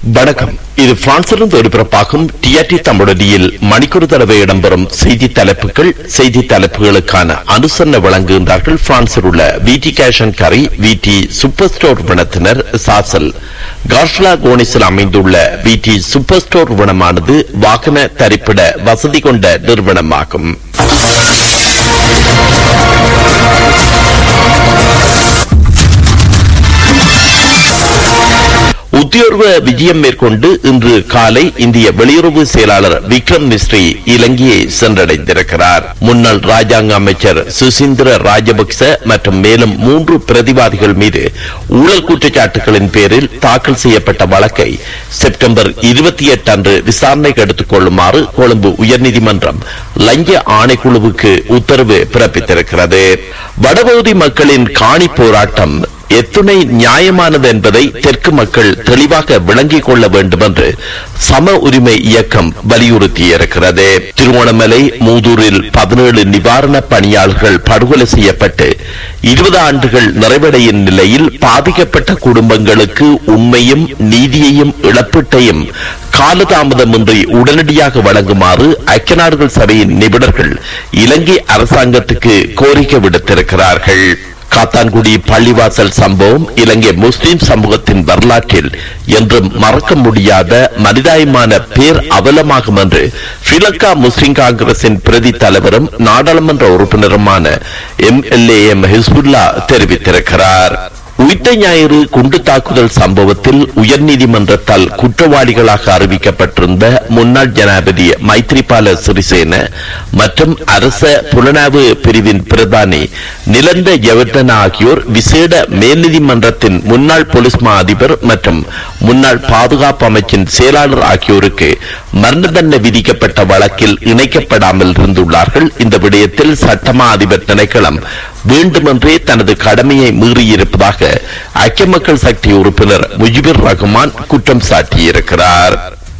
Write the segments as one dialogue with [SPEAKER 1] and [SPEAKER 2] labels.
[SPEAKER 1] வணக்கம் இது பிரான்சிலிருந்து ஒலிபரப்பாகும் டிஆர்டி தமிழடியில் மணிக்கூர் தடவை இடம்பெறும் செய்தி தலைப்புகள் செய்தி தலைப்புகளுக்கான அனுசரணை வழங்குகின்றார்கள் பிரான்சில் உள்ள விடி கேஷன் கரி விடி சூப்பர் ஸ்டோர் வினத்தினர் சாசல் கார்ஷ்லா கோனிஸில் அமைந்துள்ள விடி சூப்பர் ஸ்டோர் வினமானது வாகன தரிப்பிட வசதி கொண்ட நிறுவனமாகும் உத்தியோர்வ விஜயம் மேற்கொண்டு இன்று காலை இந்திய வெளியுறவு செயலாளர் விக்ரம் மிஸ்ரி இலங்கையை சென்றடைந்திருக்கிறார் முன்னாள் ராஜாங்க அமைச்சர் சுசீந்திர ராஜபக்ச மற்றும் மேலும் மூன்று பிரதிவாதிகள் மீது ஊழல் குற்றச்சாட்டுகளின் பேரில் தாக்கல் செய்யப்பட்ட வழக்கை செப்டம்பர் இருபத்தி எட்டு அன்று விசாரணைக்கு எடுத்துக் கொள்ளுமாறு கொழும்பு உயர்நீதிமன்றம் லஞ்ச ஆணைக்குழுவுக்கு உத்தரவு பிறப்பித்திருக்கிறது வடபகுதி மக்களின் காணி போராட்டம் எத்துணை நியாயமானது என்பதை தெற்கு மக்கள் தெளிவாக விளங்கிக் கொள்ள வேண்டும் என்று சம உரிமை இயக்கம் வலியுறுத்தியிருக்கிறது திருவோணமலை மூதூரில் பதினேழு நிவாரண பணியாளர்கள் படுகொலை செய்யப்பட்டு இருபது ஆண்டுகள் நிறைவடையும் நிலையில் பாதிக்கப்பட்ட குடும்பங்களுக்கு உண்மையும் நீதியையும் இழப்பீட்டையும் காலதாமதமின்றி உடனடியாக வழங்குமாறு ஐக்கிய நாடுகள் சபையின் நிபுணர்கள் இலங்கை அரசாங்கத்துக்கு கோரிக்கை விடுத்திருக்கிறார்கள் காத்தான்குடி பள்ளிவாசல் சம்பவம் இலங்கை முஸ்லிம் சமூகத்தின் வரலாற்றில் என்றும் மறக்க முடியாத மனிதாயமான பேர் அவலமாகும் என்று ஸ்ரீலங்கா முஸ்லிம் காங்கிரசின் பிரதி தலைவரும் நாடாளுமன்ற உறுப்பினருமான M L A M Hizbullah தெரிவித்திருக்கிறார் உயிர்த்த ஞாயிறு குண்டு தாக்குதல் சம்பவத்தில் உயர்நீதிமன்றத்தால் குற்றவாளிகளாக அறிவிக்கப்பட்டிருந்த முன்னாள் ஜனாதிபதி மைத்ரிபால சிறிசேன மற்றும் அரச புலனாய்வு பிரிவின் பிரதானி நிலந்த ஜெவர்தன ஆகியோர் விசேட மேல்நீதிமன்றத்தின் முன்னாள் போலீஸ் மா அதிபர் மற்றும் முன்னாள் பாதுகாப்பு அமைச்சின் செயலாளர் ஆகியோருக்கு மரண தண்டனை விதிக்கப்பட்ட வழக்கில் இணைக்கப்படாமல் இருந்துள்ளார்கள் இந்த விடயத்தில் சட்டமா அதிபர் திணைக்களம் வேண்டுமென்றே தனது கடமையை மீறியிருப்பதாக ஐக்கிய மக்கள் சக்தி உறுப்பினர் முஜிபுர் ரஹ்மான் குற்றம் சாட்டியிருக்கிறார்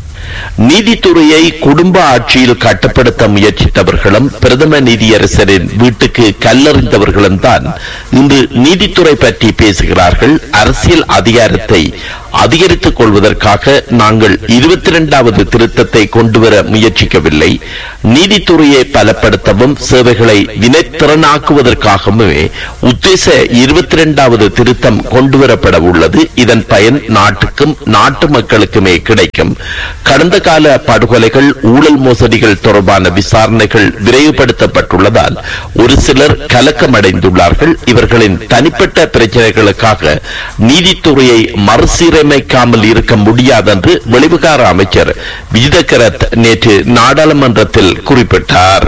[SPEAKER 1] நீதித்துறையை குடும்ப ஆட்சியில் கட்டுப்படுத்த முயற்சித்தவர்களும் பிரதம நீதியரசரின் வீட்டுக்கு கல்லறிந்தவர்களும் தான் இன்று நீதித்துறை பற்றி பேசுகிறார்கள் அரசியல் அதிகாரத்தை அதிகரித்துக் கொள்வதற்காக நாங்கள் இருபத்தி இரண்டாவது திருத்தத்தை கொண்டுவர முயற்சிக்கவில்லை நீதித்துறையை பலப்படுத்தவும் சேவைகளை வினைத்திறனாக்குவதற்காகவே உத்தேச இருபத்தி இரண்டாவது திருத்தம் கொண்டுவரப்பட உள்ளது இதன் பயன் நாட்டுக்கும் நாட்டு மக்களுக்குமே கிடைக்கும் கடந்த கால படுகொலைகள் ஊழல் மோசடிகள் தொடர்பான விசாரணைகள் விரைவுபடுத்தப்பட்டுள்ளதால் ஒரு சிலர் கலக்கமடைந்துள்ளார்கள் இவர்களின் தனிப்பட்ட பிரச்சனைகளுக்காக நீதித்துறையை மறுசீரமைக்காமல் இருக்க முடியாதென்று வெளிவிகார அமைச்சர் விஜிதகரத் நேற்று நாடாளுமன்றத்தில் குறிப்பிட்டார்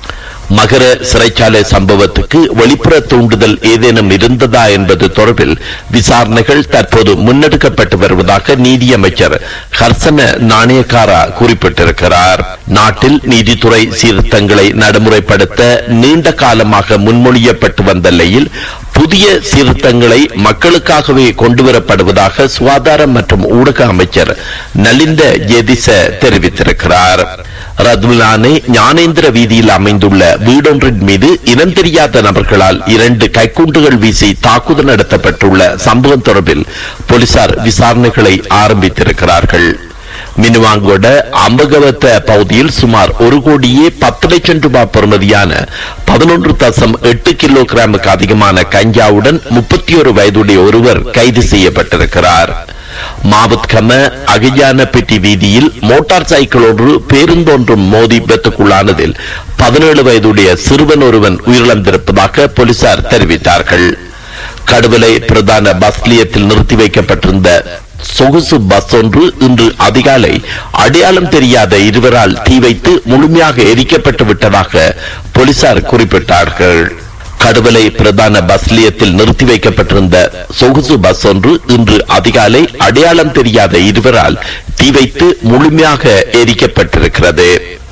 [SPEAKER 1] மகர சிறைச்சாலை சம்பவத்துக்கு வெளிப்புற தூண்டுதல் ஏதேனும் இருந்ததா என்பது தொடர்பில் விசாரணைகள் தற்போது முன்னெடுக்கப்பட்டு வருவதாக நீதியமைச்சர் ஹர்சன நாணயக்காரா குறிப்பிட்டிருக்கிறார் நாட்டில் நீதித்துறை சீர்திருத்தங்களை நடைமுறைப்படுத்த நீண்ட காலமாக முன்மொழியப்பட்டு வந்த நிலையில் புதிய சீர்திருத்தங்களை மக்களுக்காகவே கொண்டுவரப்படுவதாக சுகாதாரம் மற்றும் ஊடக அமைச்சர் நலிந்த ஜெதிச தெரிவித்திருக்கிறார் ரதுலானை ஞானேந்திர வீதியில் அமைந்துள்ள வீடொன்றின் மீது இனம் தெரியாத நபர்களால் இரண்டு கைக்குண்டுகள் வீசி தாக்குதல் நடத்தப்பட்டுள்ள சம்பவம் தொடர்பில் போலீசார் விசாரணைகளை ஆரம்பித்திருக்கிறார்கள் மினுவாங்கோட அம்பகவத்த பகுதியில் சுமார் ஒரு கோடியே பத்து லட்சம் ரூபாய் பெறுமதியான பதினொன்று தசம் எட்டு கிலோகிராமுக்கு அதிகமான கஞ்சாவுடன் முப்பத்தி ஒரு வயதுடைய ஒருவர் கைது செய்யப்பட்டிருக்கிறார் மாவத்கம அகஜானப்பெட்டி வீதியில் மோட்டார் சைக்கிள் ஒன்று பேருந்தொன்றும் மோதி விபத்துக்குள்ளானதில் பதினேழு வயதுடைய சிறுவன் ஒருவன் உயிரிழந்திருப்பதாக போலீசார் தெரிவித்தார்கள் கடுவலை பிரதான பஸ் நிலையத்தில் நிறுத்தி வைக்கப்பட்டிருந்த சொகுசு பஸ் ஒன்று இன்று அதிகாலை அடையாளம் தெரியாத இருவரால் தீ வைத்து முழுமையாக எரிக்கப்பட்டு விட்டதாக போலீசார் குறிப்பிட்டார்கள் கடுவலை பிரதான பஸ் நிலையத்தில் நிறுத்தி வைக்கப்பட்டிருந்த சொகுசு பஸ் ஒன்று இன்று அதிகாலை அடையாளம் தெரியாத இருவரால் தீ வைத்து முழுமையாக எரிக்கப்பட்டிருக்கிறது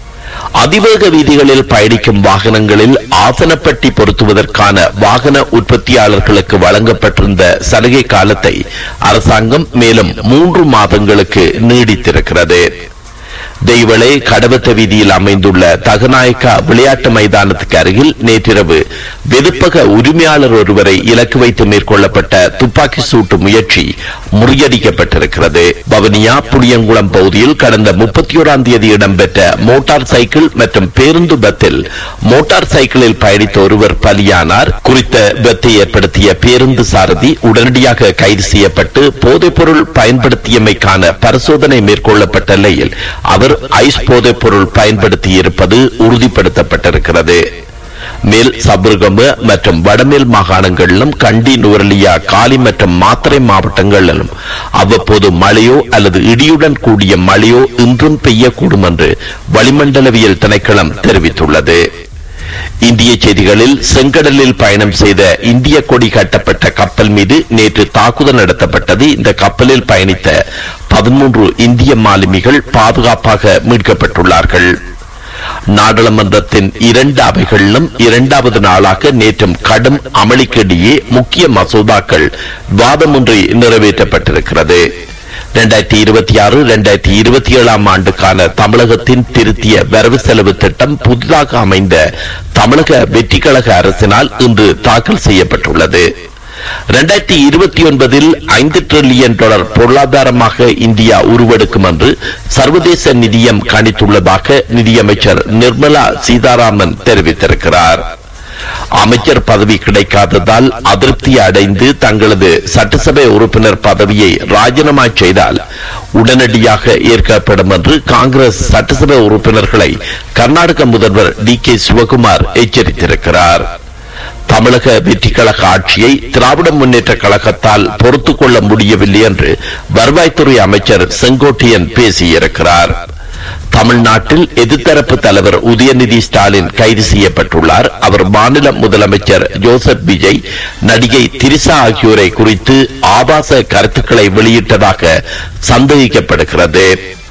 [SPEAKER 1] அதிவேக வீதிகளில் பயணிக்கும் வாகனங்களில் ஆசனப்பட்டி பொருத்துவதற்கான வாகன உற்பத்தியாளர்களுக்கு வழங்கப்பட்டிருந்த சலுகை காலத்தை அரசாங்கம் மேலும் மூன்று மாதங்களுக்கு நீடித்திருக்கிறது தெய்வளை கடவத்த வீதியில் அமைந்துள்ள தகநாயக்கா விளையாட்டு மைதானத்துக்கு அருகில் நேற்றிரவு வெதுப்பக உரிமையாளர் ஒருவரை இலக்கு வைத்து மேற்கொள்ளப்பட்ட துப்பாக்கி சூட்டு முயற்சி முறியடிக்கப்பட்டிருக்கிறது வவுனியா புளியங்குளம் பகுதியில் கடந்த முப்பத்தி ஓராம் தேதி இடம்பெற்ற மோட்டார் சைக்கிள் மற்றும் பேருந்து பத்தில் மோட்டார் சைக்கிளில் பயணித்த ஒருவர் பலியானார் குறித்த விபத்தை ஏற்படுத்திய பேருந்து சாரதி உடனடியாக கைது செய்யப்பட்டு போதைப்பொருள் பயன்படுத்தியமைக்கான பரிசோதனை மேற்கொள்ளப்பட்ட நிலையில் அவர் ஐஸ் போதைப் பொருள் பயன்படுத்தி இருப்பது உறுதிப்படுத்தப்பட்டிருக்கிறது மேல் சபுர்கம மற்றும் வடமேல் மாகாணங்களிலும் கண்டி நுவரலியா காலி மற்றும் மாத்தறை மாவட்டங்களிலும் அவ்வப்போது மழையோ அல்லது இடியுடன் கூடிய மழையோ இன்றும் பெய்யக்கூடும் என்று வளிமண்டலவியல் திணைக்களம் தெரிவித்துள்ளது இந்திய செய்திகளில் செங்கடலில் பயணம் செய்த இந்திய கொடி கட்டப்பட்ட கப்பல் மீது நேற்று தாக்குதல் நடத்தப்பட்டது இந்த கப்பலில் பயணித்த பதிமூன்று இந்திய மாலுமிகள் பாதுகாப்பாக மீட்கப்பட்டுள்ளார்கள் நாடாளுமன்றத்தின் இரண்டு அவைகளிலும் இரண்டாவது நாளாக நேற்றும் கடும் அமளிக்கிடையே முக்கிய மசோதாக்கள் வாதமின்றி நிறைவேற்றப்பட்டிருக்கிறது இரண்டாயிரத்தி இருபத்தி ஆறு இரண்டாயிரத்தி இருபத்தி ஏழாம் ஆண்டுக்கான தமிழகத்தின் திருத்திய வரவு செலவு திட்டம் புதிதாக அமைந்த தமிழக வெற்றி கழக அரசினால் இன்று தாக்கல் செய்யப்பட்டுள்ளது இரண்டாயிரத்தி இருபத்தி ஒன்பதில் ஐந்து டிரில்லியன் டாலர் பொருளாதாரமாக இந்தியா உருவெடுக்கும் என்று சர்வதேச நிதியம் கணித்துள்ளதாக நிதியமைச்சர் நிர்மலா சீதாராமன் தெரிவித்திருக்கிறார் அமைச்சர் பதவி கிடைக்காததால் அதிருப்தி அடைந்து தங்களது சட்டசபை உறுப்பினர் பதவியை ராஜினாமா செய்தால் உடனடியாக ஏற்கப்படும் என்று காங்கிரஸ் சட்டசபை உறுப்பினர்களை கர்நாடக முதல்வர் டி கே சிவகுமார் எச்சரித்திருக்கிறார் தமிழக வெற்றி கழக ஆட்சியை திராவிட முன்னேற்ற கழகத்தால் பொறுத்துக் கொள்ள முடியவில்லை என்று வருவாய்த்துறை அமைச்சர் செங்கோட்டையன் பேசியிருக்கிறார் தமிழ்நாட்டில் எதிர்த்தரப்பு தலைவர் உதயநிதி ஸ்டாலின் கைது செய்யப்பட்டுள்ளார் அவர் மாநில முதலமைச்சர் ஜோசப் விஜய் நடிகை திரிசா ஆகியோரை குறித்து ஆபாச கருத்துக்களை வெளியிட்டதாக சந்தேகிக்கப்படுகிறது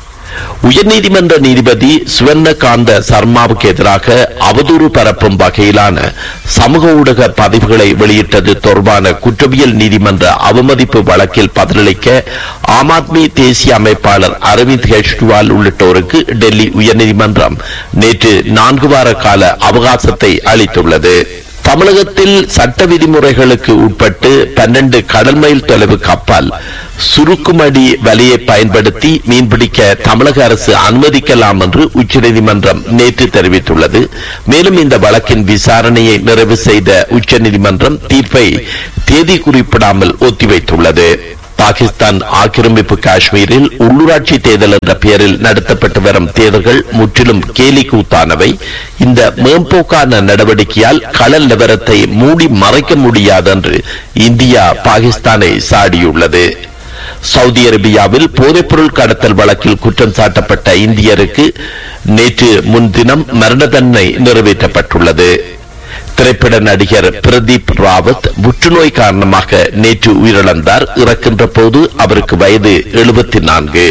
[SPEAKER 1] உயர்நீதிமன்ற நீதிபதி சுவர்ணகாந்த சர்மாவுக்கு எதிராக அவதூறு பரப்பும் வகையிலான சமூக ஊடக பதிவுகளை வெளியிட்டது தொடர்பான குற்றவியல் நீதிமன்ற அவமதிப்பு வழக்கில் பதிலளிக்க ஆம் ஆத்மி தேசிய அமைப்பாளர் அரவிந்த் கெஜ்ரிவால் உள்ளிட்டோருக்கு டெல்லி உயர்நீதிமன்றம் நேற்று நான்கு வார கால அவகாசத்தை அளித்துள்ளது தமிழகத்தில் சட்ட விதிமுறைகளுக்கு உட்பட்டு பன்னெண்டு கடல் மைல் தொலைவு கப்பல் சுருக்குமடி வலையை பயன்படுத்தி மீன்பிடிக்க தமிழக அரசு அனுமதிக்கலாம் என்று உச்சநீதிமன்றம் நேற்று தெரிவித்துள்ளது மேலும் இந்த வழக்கின் விசாரணையை நிறைவு செய்த உச்சநீதிமன்றம் தீர்ப்பை தேதி குறிப்பிடாமல் ஒத்திவைத்துள்ளது பாகிஸ்தான் ஆக்கிரமிப்பு காஷ்மீரில் உள்ளூராட்சி தேர்தல் என்ற பெயரில் நடத்தப்பட்டு வரும் தேர்தல்கள் முற்றிலும் கேலி கூத்தானவை இந்த மேம்போக்கான நடவடிக்கையால் கள நிலவரத்தை மூடி மறைக்க முடியாது என்று இந்தியா பாகிஸ்தானை சாடியுள்ளது சவுதி அரேபியாவில் போதைப்பொருள் கடத்தல் வழக்கில் குற்றம் சாட்டப்பட்ட இந்தியருக்கு நேற்று முன்தினம் மரண தண்டனை நிறைவேற்றப்பட்டுள்ளது திரைப்பட நடிகர் பிரதீப் ராவத் புற்றுநோய் காரணமாக நேற்று உயிரிழந்தார் இறக்கின்ற போது அவருக்கு வயது எழுபத்தி நான்கு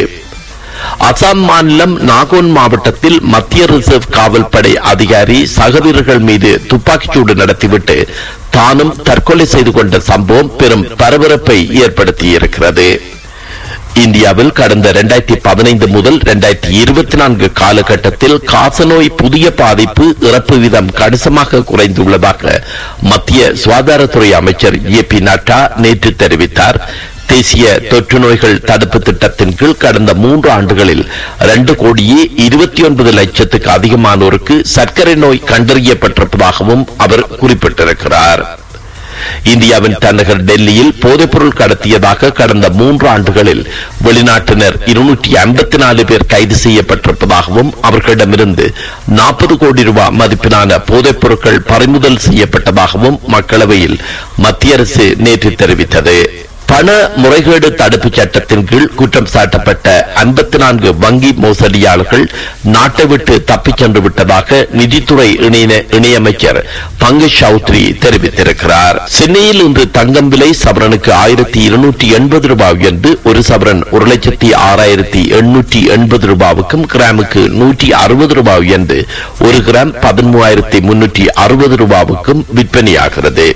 [SPEAKER 1] அசாம் மாநிலம் நாகோன் மாவட்டத்தில் மத்திய ரிசர்வ் காவல்படை அதிகாரி சகவீரர்கள் மீது துப்பாக்கிச்சூடு நடத்திவிட்டு தானும் தற்கொலை செய்து கொண்ட சம்பவம் பெரும் பரபரப்பை ஏற்படுத்தியிருக்கிறது இந்தியாவில் கடந்த இரண்டாயிரத்தி பதினைந்து முதல் இரண்டாயிரத்தி இருபத்தி நான்கு காலகட்டத்தில் காசநோய் புதிய பாதிப்பு இறப்பு வீதம் கணிசமாக குறைந்துள்ளதாக மத்திய சுகாதாரத்துறை அமைச்சர் ஏ பி நட்டா நேற்று தெரிவித்தார் தேசிய தொற்று நோய்கள் தடுப்பு திட்டத்தின் கீழ் கடந்த மூன்று ஆண்டுகளில் இரண்டு கோடியே இருபத்தி ஒன்பது லட்சத்துக்கு அதிகமானோருக்கு சர்க்கரை நோய் கண்டறியப்பட்டிருப்பதாகவும் அவர் குறிப்பிட்டிருக்கிறார் இந்தியாவின் தலைநகர் டெல்லியில் போதைப்பொருள் கடத்தியதாக கடந்த மூன்று ஆண்டுகளில் வெளிநாட்டினர் இருநூற்றி ஐம்பத்தி நாலு பேர் கைது செய்யப்பட்டிருப்பதாகவும் அவர்களிடமிருந்து நாற்பது கோடி ரூபாய் மதிப்பிலான போதைப் பொருட்கள் பறிமுதல் செய்யப்பட்டதாகவும் மக்களவையில் மத்திய அரசு நேற்று தெரிவித்தது பண முறைகேடு தடுப்பு சட்டத்தின் கீழ் குற்றம் சாட்டப்பட்ட ஐம்பத்தி நான்கு வங்கி மோசடியாளர்கள் நாட்டை விட்டு தப்பிச் சென்று விட்டதாக நிதித்துறை இணைய- இணையமைச்சர் பங்கஜ் சௌத்ரி தெரிவித்திருக்கிறார் சென்னையில் இன்று தங்கம் விலை சவரனுக்கு ஆயிரத்தி இருநூற்றி எண்பது ரூபாய் உயர்ந்து ஒரு சவரன் ஒரு லட்சத்தி ஆறாயிரத்தி எண்ணூற்றி எண்பது ரூபாவுக்கும் கிராமுக்கு நூற்றி அறுபது ரூபாய் உயர்ந்து ஒரு கிராம் பதிமூவாயிரத்தி முன்னூற்றி அறுபது ரூபாவுக்கும் விற்பனையாகிறது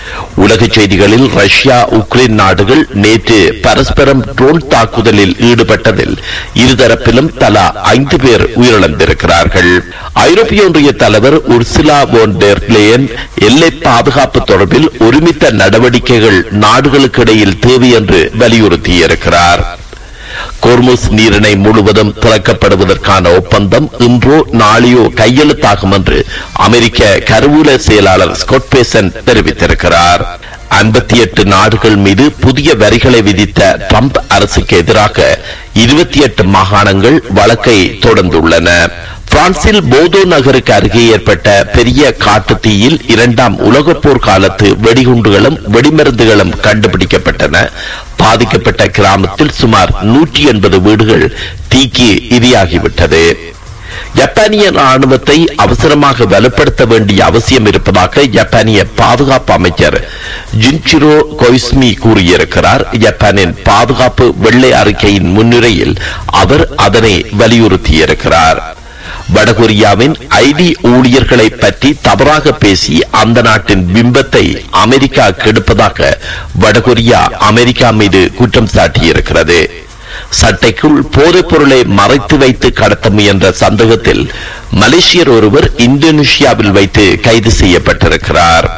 [SPEAKER 1] உலக செய்திகளில் ரஷ்யா உக்ரைன் நாடுகள் நேற்று பரஸ்பரம் ட்ரோன் தாக்குதலில் ஈடுபட்டதில் இருதரப்பிலும் தலா ஐந்து பேர் உயிரிழந்திருக்கிறார்கள் ஐரோப்பிய ஒன்றிய தலைவர் உர்சிலா போன் டெர் லேயன் எல்லை பாதுகாப்பு தொடர்பில் ஒருமித்த நடவடிக்கைகள் நாடுகளுக்கு இடையில் தேவை என்று வலியுறுத்தியிருக்கிறார் கோர்முஸ் நீரிணை முழுவதும் திறக்கப்படுவதற்கான ஒப்பந்தம் இன்றோ நாளையோ கையெழுத்தாகும் என்று அமெரிக்க கருவூல செயலாளர் ஸ்கொட் பேசன் தெரிவித்திருக்கிறார் ஐம்பத்தி எட்டு நாடுகள் மீது புதிய வரிகளை விதித்த ட்ரம்ப் அரசுக்கு எதிராக இருபத்தி எட்டு மாகாணங்கள் வழக்கை தொடர்ந்துள்ளன பிரான்சில் போதோ நகருக்கு அருகே ஏற்பட்ட பெரிய காட்டுத்தீயில் இரண்டாம் உலகப் போர் காலத்து வெடிகுண்டுகளும் வெடிமருந்துகளும் கண்டுபிடிக்கப்பட்டன பாதிக்கப்பட்ட கிராமத்தில் சுமார் நூற்றி எண்பது வீடுகள் தீக்கு இரையாகிவிட்டது ஜப்பானிய ராணுவத்தை அவசரமாக வலுப்படுத்த வேண்டிய அவசியம் இருப்பதாக ஜப்பானிய பாதுகாப்பு அமைச்சர் ஜின்சிரோ கொய்ஸ்மி கூறியிருக்கிறார் ஜப்பானின் பாதுகாப்பு வெள்ளை அறிக்கையின் முன்னுரையில் அவர் அதனை வலியுறுத்தியிருக்கிறார் வடகொரியாவின் ஐடி ஊழியர்களை பற்றி தவறாக பேசி அந்த நாட்டின் பிம்பத்தை அமெரிக்கா கெடுப்பதாக வடகொரியா அமெரிக்கா மீது குற்றம் சாட்டியிருக்கிறது சட்டைக்குள் போதைப் பொருளை மறைத்து வைத்து கடத்த முயன்ற சந்தேகத்தில் மலேசியர் ஒருவர் இந்தோனேஷியாவில் வைத்து கைது செய்யப்பட்டிருக்கிறார்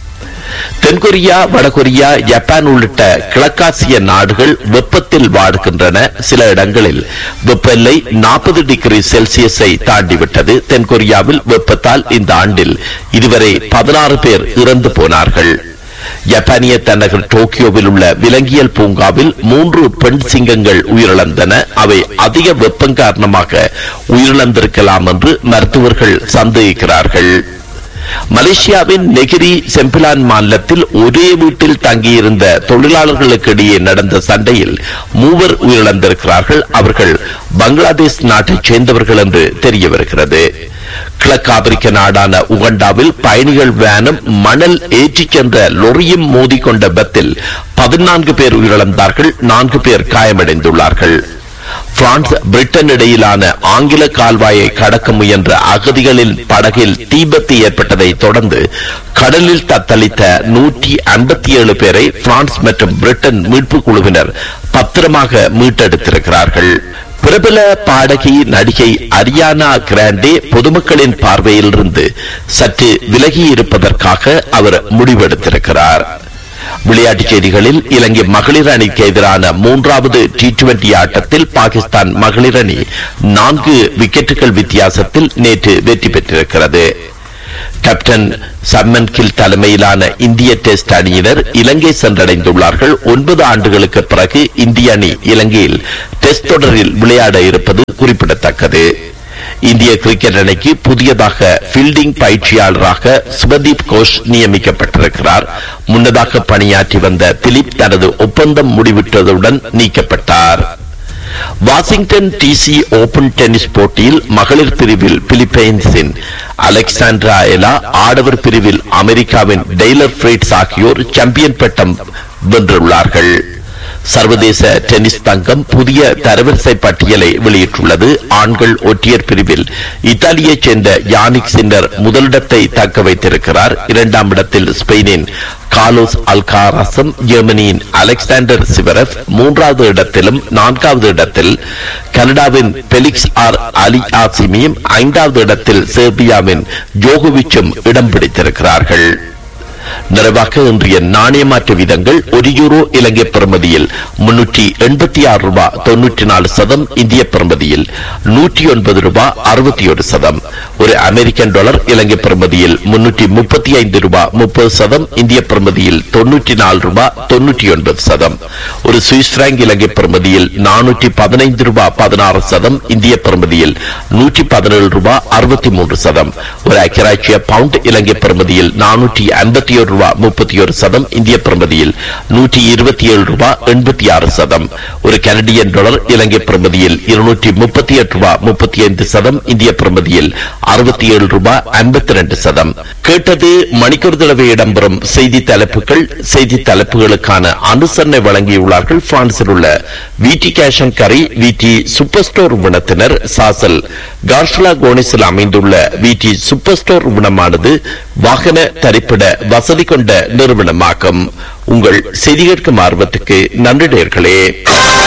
[SPEAKER 1] தென்கொரியா வடகொரியா ஜப்பான் உள்ளிட்ட கிழக்காசிய நாடுகள் வெப்பத்தில் வாடுகின்றன சில இடங்களில் வெப்ப எல்லை நாற்பது டிகிரி செல்சியஸை தாண்டிவிட்டது தென்கொரியாவில் வெப்பத்தால் இந்த ஆண்டில் இதுவரை பதினாறு பேர் இறந்து போனார்கள் ஜப்பானிய தலைநகர் டோக்கியோவில் உள்ள விலங்கியல் பூங்காவில் மூன்று பெண் சிங்கங்கள் உயிரிழந்தன அவை அதிக வெப்பம் காரணமாக உயிரிழந்திருக்கலாம் என்று மருத்துவர்கள் சந்தேகிக்கிறார்கள் மலேசியாவின் நெகிரி செம்பிலான் மாநிலத்தில் ஒரே வீட்டில் தங்கியிருந்த தொழிலாளர்களுக்கு இடையே நடந்த சண்டையில் மூவர் உயிரிழந்திருக்கிறார்கள் அவர்கள் பங்களாதேஷ் நாட்டைச் சேர்ந்தவர்கள் என்று தெரிய வருகிறது கிழக்கு ஆப்பிரிக்க நாடான உகண்டாவில் பயணிகள் வேனும் மணல் ஏற்றிச் சென்ற லொரியும் மோதிக்கொண்ட விபத்தில் பதினான்கு பேர் உயிரிழந்தார்கள் நான்கு பேர் காயமடைந்துள்ளார்கள் பிரான்ஸ் பிரிட்டன் இடையிலான ஆங்கில கால்வாயை கடக்க முயன்ற அகதிகளின் படகில் தீபத்து ஏற்பட்டதை தொடர்ந்து கடலில் தத்தளித்த நூற்றி ஐம்பத்தி ஏழு பேரை பிரான்ஸ் மற்றும் பிரிட்டன் மீட்புக் குழுவினர் பத்திரமாக மீட்டெடுத்திருக்கிறார்கள் பிரபல பாடகி நடிகை அரியானா கிராண்டே பொதுமக்களின் பார்வையிலிருந்து சற்று விலகி இருப்பதற்காக அவர் முடிவெடுத்திருக்கிறார் விளையாட்டுச் செய்திகளில் இலங்கை மகளிர் அணிக்கு எதிரான மூன்றாவது டி டுவெண்டி ஆட்டத்தில் பாகிஸ்தான் மகளிர் அணி நான்கு விக்கெட்டுகள் வித்தியாசத்தில் நேற்று வெற்றி பெற்றிருக்கிறது கேப்டன் சம்மன் கில் தலைமையிலான இந்திய டெஸ்ட் அணியினர் இலங்கை சென்றடைந்துள்ளார்கள் ஒன்பது ஆண்டுகளுக்கு பிறகு இந்திய அணி இலங்கையில் டெஸ்ட் தொடரில் விளையாட இருப்பது குறிப்பிடத்தக்கது இந்திய கிரிக்கெட் அணிக்கு புதியதாக ஃபீல்டிங் பயிற்சியாளராக சுபதீப் கோஷ் நியமிக்கப்பட்டிருக்கிறார் முன்னதாக பணியாற்றி வந்த திலீப் தனது ஒப்பந்தம் முடிவிட்டதுடன் நீக்கப்பட்டார் வாஷிங்டன் டிசி ஓபன் டென்னிஸ் போட்டியில் மகளிர் பிரிவில் பிலிப்பைன்ஸின் அலெக்சாண்ட்ரா எலா ஆடவர் பிரிவில் அமெரிக்காவின் டெய்லர் ஃபிரேட்ஸ் ஆகியோர் சாம்பியன் பட்டம் வென்றுள்ளார்கள் சர்வதேச டென்னிஸ் தங்கம் புதிய தரவரிசை பட்டியலை வெளியிட்டுள்ளது ஆண்கள் ஒற்றையர் பிரிவில் இத்தாலியைச் சேர்ந்த யானிக் சின்னர் முதலிடத்தை தக்க வைத்திருக்கிறார் இரண்டாம் இடத்தில் ஸ்பெயினின் காலோஸ் அல்காரசம் ஜெர்மனியின் அலெக்சாண்டர் சிவரப் மூன்றாவது இடத்திலும் நான்காவது இடத்தில் கனடாவின் பெலிக்ஸ் ஆர் அலி ஆசிமியும் ஐந்தாவது இடத்தில் செர்பியாவின் ஜோகோவிச்சும் இடம் பிடித்திருக்கிறார்கள் நிறைவாக இன்றைய நாணய மாற்று வீதங்கள் ஒரு யூரோ இலங்கை பெறுமதியில் முன்னூற்றி எண்பத்தி ஆறு ரூபாய் தொன்னூற்றி நாலு சதம் இந்திய பெறுமதியில் நூற்றி ஒன்பது ரூபாய் அறுபத்தி ஒரு சதம் ஒரு அமெரிக்கன் டாலர் இலங்கை பெறுமதியில் முன்னூற்றி முப்பத்தி ஐந்து ரூபாய் முப்பது சதம் இந்திய பெறுமதியில் தொன்னூற்றி நாலு ரூபாய் தொன்னூற்றி ஒன்பது சதம் ஒரு சுவிஸ் பிராங்க் இலங்கை பெறுமதியில் நானூற்றி பதினைந்து ரூபாய் பதினாறு சதம் இந்திய பெறுமதியில் நூற்றி பதினேழு ரூபாய் அறுபத்தி மூன்று சதம் ஒரு அக்கராட்சிய பவுண்ட் இலங்கை பெறுமதியில் நானூற்றி ஐம்பத்தி ஒரு ரூபாய் முப்பத்தி ஒரு சதம் இந்திய பிரமதியில் நூற்றி இருபத்தி ஏழு ரூபாய் எண்பத்தி ஆறு சதம் ஒரு கனடியன் டாலர் இலங்கை பிரமதியில் இருநூற்றி முப்பத்தி எட்டு ரூபாய் முப்பத்தி ஐந்து சதம் இந்திய பிரமதியில் அறுபத்தி ஏழு ரூபாய் ஐம்பத்தி ரெண்டு சதம் கேட்டது மணிக்கூர் தடவை இடம்பெறும் செய்தி தலைப்புகள் செய்தி தலைப்புகளுக்கான அனுசரணை வழங்கியுள்ளார்கள் பிரான்சில் உள்ள விடி கேஷன் கரி விடி சூப்பர் ஸ்டோர் உணத்தினர் சாசல் கார்ஷலா கோனிஸில் அமைந்துள்ள விடி சூப்பர் ஸ்டோர் உணமானது வாகன தரிப்பிட வசதி வசதி கொண்ட நிறுவனமாகும் உங்கள் செய்தி கேட்கும் ஆர்வத்துக்கு நன்றி நேர்களே